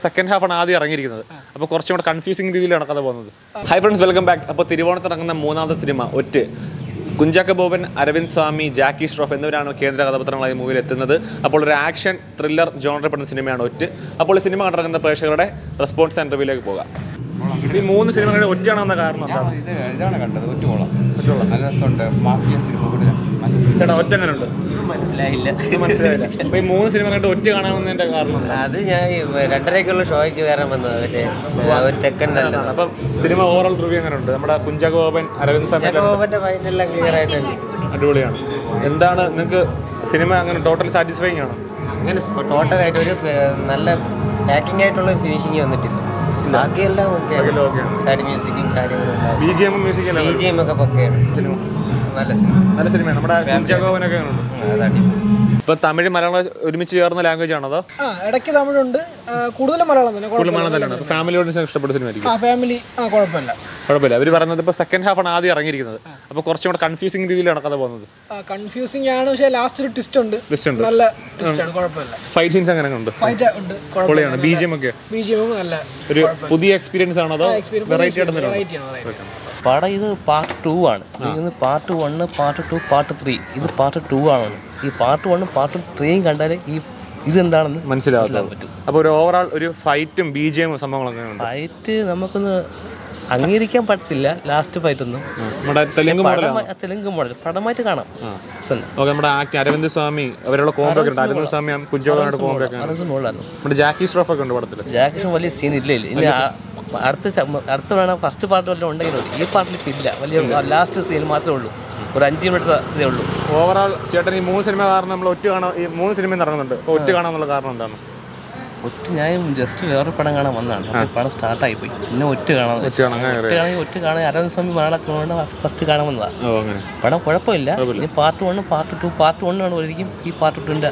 Second half ആണ് ആദ്യം ഇറങ്ങിയിരിക്കുന്നത് അപ്പോൾ കുറച്ചും കൂടെ കൺഫ്യൂസിംഗ് രീതിയിലാണ് കഥ പോകുന്നത് ഹൈ ഫ്രണ്ട്സ് വെൽക്കം ബാക്ക് അപ്പോൾ തിരുവോണത്ത് ഇറങ്ങുന്ന മൂന്നാമത്തെ സിനിമ ഒറ്റ് കുഞ്ചാക്ക ബോബൻ അരവിന്ദ് സ്വാമി ജാക്കി ഷ്രോഫ് എന്നിവരാണ് കേന്ദ്ര കഥാപാത്രങ്ങളായി മൂവിയിൽ എത്തുന്നത് അപ്പോൾ ഒരു ആക്ഷൻ ത്രില്ലർ ജോണറിൽപ്പെടുന്ന സിനിമയാണ് ഒറ്റ് അപ്പോൾ ഈ സിനിമ കണ്ടിറങ്ങുന്ന പ്രേക്ഷകരുടെ റെസ്പോൺസ് ആൻഡ് റിവ്യൂലേക്ക് പോകാം ഈ മൂന്ന് സിനിമകളുടെ ഒറ്റയാണെന്ന കാരണം എന്താണ് ഇത് ഇതാണ് കണ്ടത് ഒറ്റുകൊള്ളാം നല്ല രസമുണ്ട് മാഫിയ സിനിമ കൂടെ നല്ല ചേട്ടാ ഒറ്റ എങ്ങനെ ഉണ്ട് മനസ്സിലായില്ല മനസ്സിലായില്ല അപ്പോൾ ഈ മൂന്ന് സിനിമ കണ്ട് ഒറ്റ കാണാമെന്നതിന്റെ കാരണം എന്താണ്? അത് ഞാൻ ഈ രണ്ടരയ്ക്കുള്ള ഷോയ്ക്ക് കയറാൻ വന്നത് മറ്റേ ആ, ഒരു തെക്കൻ നല്ലത് അപ്പം സിനിമ ഓവറോൾ റിവ്യൂ എങ്ങനെ ഉണ്ട് നമ്മുടെ കുഞ്ചാക്കോ ബോബൻ അരവിന്ദ് സ്വാമി എല്ലാം ജഗോപന്റെ ഫൈറ്റ് എല്ലാം ക്ലിയർ ആയിട്ട് അടിപൊളിയാണ് എന്താണ് നിങ്ങൾക്ക് സിനിമ അങ്ങനെ ടോട്ടൽ സാറ്റിസ്ഫൈങ് ആണോ അങ്ങനെ ടോട്ടലായിട്ട് ഒരു ഫ- നല്ല പാക്കിംഗ് ആയിട്ടുള്ള ഫിനിഷിങ് വന്നിട്ടില്ല ബാക്കിയെല്ലാം ഓക്കെ ബാക്കിയെല്ലാം okay സൈഡ് മ്യൂസിക്കും കാര്യങ്ങളും ബി ജി എമ്മും മ്യൂസിക് എല്ലാം ബി ജി എം ഒക്കെ പൊക്കെയാണ് നല്ല സിനിമ നല്ല സിനിമയാണ് നമ്മുടെ കുഞ്ചാക്കോ ബോബനൊക്കെ എങ്ങനെ ഉണ്ട് അതാണ് ഇപ്പൊ തമിഴ് മലയാളം ഒരുമിച്ച് ചേർന്ന ലാംഗ്വേജ് ആണോ അതോ ആ ഇടയ്ക്ക് തമിഴുണ്ട് ആ, കൂടുതലും മലയാളം തന്നെ കൂടുതൽ കുഴപ്പമില്ല. മലയാളം തന്നെയാണ് ഫാമിലി ഓഡിയൻസ് ഇഷ്ടപ്പെട്ട സിനിമ ആയിരിക്കും ആ ഫാമിലി ആ കുഴപ്പമില്ല കുഴപ്പമില്ല അവർ പറയുന്നത് ഇപ്പോൾ സെക്കൻഡ് ഹാഫ് ആണ് ആദ്യം ഇറങ്ങിയിരിക്കുന്നത് അപ്പോൾ കുറച്ചും കൂടെ കൺഫ്യൂസിംഗ് രീതിയിലാണ് കഥ പോകുന്നത് ആ കൺഫ്യൂസിങ് ആണ് പക്ഷേ ലാസ്റ്റ് ഒരു ട്വിസ്റ്റ് ഉണ്ട് Twist ഉണ്ട്. നല്ല ട്വിസ്റ്റ് ആണ് കുഴപ്പമില്ല ഫൈറ്റ് സീൻസ് അങ്ങനെ ഉണ്ട് ഫൈറ്റ് ഉണ്ട് പൊളിയാണ് ബി ജി എം ഒക്കെ ബി ജി എം നല്ല ഒരു പുതിയ എക്സ്പീരിയൻസ് ആണോ അതോ വെറൈറ്റി ആയിട്ട് എന്തെങ്കിലും വെറൈറ്റി ആണ് variety. പടം ഇത് പാർട്ട് ടു ആണ് ഇത് part one part two part three ഇത് പാർട്ട് ടു ആണ് ഈ പാർട്ട് വണ്ണും പാർട്ട് ത്രീയും കണ്ടാലേ ഈ ഇതെന്താണെന്ന് മനസ്സിലാവാത്തത് അപ്പോൾ ഒരു ഓവറോൾ ഒരു ഫൈറ്റും ബി ജി എമ്മും സംഭവങ്ങളൊക്കെ ഉണ്ട് ഫൈറ്റ് നമുക്കൊന്ന് അംഗീകരിക്കാൻ പറ്റത്തില്ല ലാസ്റ്റ് ഫൈറ്റ് ഒന്നും നമ്മുടെ തെലുങ്ക് മോഡലാണ് പടമായി- തെലുങ്ക് മോഡൽ പടമായിട്ട് കാണാം സ്വന്തം. ഓക്കെ നമ്മുടെ ആക്ട് അരവിന്ദ് സ്വാമി അവരുടെ കോമ്പോ ഒക്കെ ഉണ്ട് അരവിന്ദ് സ്വാമി കുഞ്ചോയുടെ കോമ്പോ ഒക്കെ ഉണ്ട് അറസ് മോഡലായിരുന്നു നമ്മുടെ ജാക്കി ശ്രോഫ് ഒക്കെ ഉണ്ട് പടത്തിൽ ജാക്ഷൻ വലിയ സീൻ ഇല്ല ഇല്ല ഇനി ആ- അടുത്ത ച- അടുത്ത വേണം ഫസ്റ്റ് പാർട്ട് വല്ലതും ഉണ്ടെങ്കിൽ മതി. ഈ പാർട്ടിൽ ഇല്ല വലിയ ലാസ്റ്റ് സീൻ മാത്രമേ ഉള്ളൂ ഒരു അഞ്ച് മിനിറ്റ് ഇതേ ഉള്ളൂ ഓവറോൾ ചേട്ടൻ ഈ മൂന്ന് സിനിമ കാരണം നമ്മൾ ഒറ്റ കാണാൻ ഈ മൂന്ന് സിനിമ ഇറങ്ങുന്നുണ്ട് അപ്പോൾ ഒറ്റ കാണാനുള്ള കാരണം എന്താണ് ഒറ്റ ഞാൻ ജസ്റ്റ് വേറെ പടം കാണാൻ വന്നതാണ് അപ്പോൾ പടം സ്റ്റാർട്ടായി പോയി പിന്നെ ഒറ്റ കാണാൻ ഒറ്റ കാണാൻ അങ്ങനെ ഒറ്റ കാണാൻ ഒറ്റ കാണാൻ അരവിന്ദ് സ്വാമി മലയാളത്തിനോട് ഫസ്റ്റ് കാണാൻ വന്നതാണ് ഓ അങ്ങനെ പടം കുഴപ്പമില്ല ഇനി part one part two part one ആണ് ഒരിക്കലും ഈ പാർട്ട് ടുവിൻ്റെ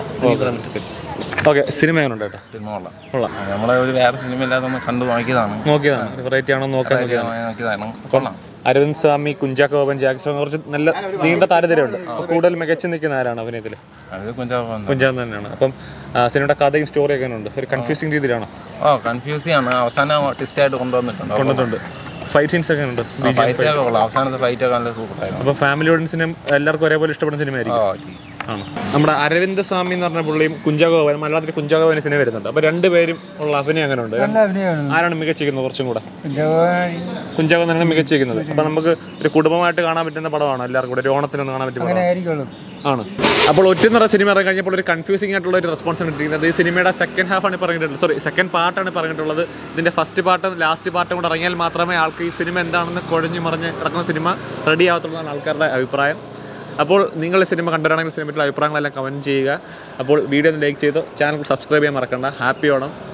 ഓക്കെ സിനിമ എങ്ങനെ ഉണ്ട് ചേട്ടാ സിനിമ കൊള്ളാം കൊള്ളാം നമ്മളെ ഒരു വേറെ സിനിമ ഇല്ലാതെ നമ്മൾ കണ്ടു നോക്കിയതാണ് നോക്കിയതാണ് വെറൈറ്റി ആണോ നോക്കാൻ നോക്കിയതാണ് നോക്കിയതാണ് കൊള്ളാം അരവിന്ദ് സ്വാമി കുഞ്ചാക്കോ ബോബൻ ജാക്കി സ്വാമി കുറച്ച് നല്ല നീണ്ട താരതരമുണ്ട് അപ്പോൾ കൂടുതൽ മികച്ചു നിൽക്കുന്ന ആരാണ് അഭിനയത്തിൽ അത് കുഞ്ചാപ്പം കുഞ്ചാൻ തന്നെയാണ് അപ്പം ആ, സിനിമയുടെ കഥയും സ്റ്റോറി ഒക്കെ ഉണ്ട് ഒരു കൺഫ്യൂസിങ് രീതിയിലാണോ ഓ കൺഫ്യൂസിങ് ആണ് അവസാനം ട്വിസ്റ്റ് ആയിട്ട് കൊണ്ടുവന്നിട്ടുണ്ട് കൊണ്ടിട്ടുണ്ട് ഫൈറ്റ് സീൻസ് ഒക്കെ ഉണ്ട് ഫൈറ്റ് ഒക്കെ കൊള്ളാം അവസാനത്തെ ഫൈറ്റ് ഒക്കെ നല്ല സൂപ്പറായിരുന്നു അപ്പോൾ ഫാമിലി ഓഡിയൻസിനും എല്ലാവർക്കും ഒരേപോലെ ഇഷ്ടപ്പെടുന്ന സിനിമയായിരിക്കും ഓ ആണ് നമ്മുടെ അരവിന്ദ് സ്വാമി എന്ന് പറഞ്ഞ പുള്ളിയും കുഞ്ചാക്കോ ബോബൻ മലയാളത്തിൽ കുഞ്ചാക്കോ ബോബൻ സിനിമ വരുന്നുണ്ട് അപ്പോൾ രണ്ടുപേരും ഉള്ള അഭിനയം അങ്ങനെ ഉണ്ട് ആരാണ് മികച്ചിരിക്കുന്നത് കുറച്ചും കൂടെ കുഞ്ചാക്കോ തന്നെയാണ് മികച്ചിരിക്കുന്നത് അപ്പോൾ നമുക്ക് ഒരു കുടുംബമായിട്ട് കാണാൻ പറ്റുന്ന പടമാണ് എല്ലാവർക്കും കൂടെ ഒരു ഓണത്തിനൊന്ന് കാണാൻ പറ്റുന്ന പടമാണ് ആണ് അപ്പോൾ ഒറ്റ നിറ സിനിമ ഇറങ്ങി കഴിഞ്ഞപ്പോൾ ഒരു കൺഫ്യൂസിംഗ് ആയിട്ടുള്ള ഒരു റെസ്പോൺസ് കിട്ടിയിരുന്നത് ഈ സിനിമയുടെ സെക്കൻഡ് ഹാഫ് ആണ് പറഞ്ഞിട്ടുള്ളത് സോറി സെക്കൻഡ് പാർട്ടാണ് പറഞ്ഞിട്ടുള്ളത് ഇതിൻ്റെ ഫസ്റ്റ് പാർട്ടും ലാസ്റ്റ് പാർട്ടും കൂടെ ഇറങ്ങിയാൽ മാത്രമേ ആൾക്ക് ഈ സിനിമ എന്താണെന്ന് കുഴഞ്ഞു മറിഞ്ഞ് കിടക്കുന്ന സിനിമ റെഡി ആവത്തുള്ളൂ എന്നാണ് ആൾക്കാരുടെ അഭിപ്രായം അപ്പോൾ നിങ്ങൾ ഈ സിനിമ കണ്ടവരാണെങ്കിൽ സിനിമയുടെ അഭിപ്രായങ്ങളെല്ലാം കമൻറ്റ് ചെയ്യുക അപ്പോൾ വീഡിയോ ഒന്ന് ലൈക്ക് ചെയ്തോ ചാനൽ സബ്സ്ക്രൈബ് ചെയ്യാൻ മറക്കണ്ട ഹാപ്പി ഓണം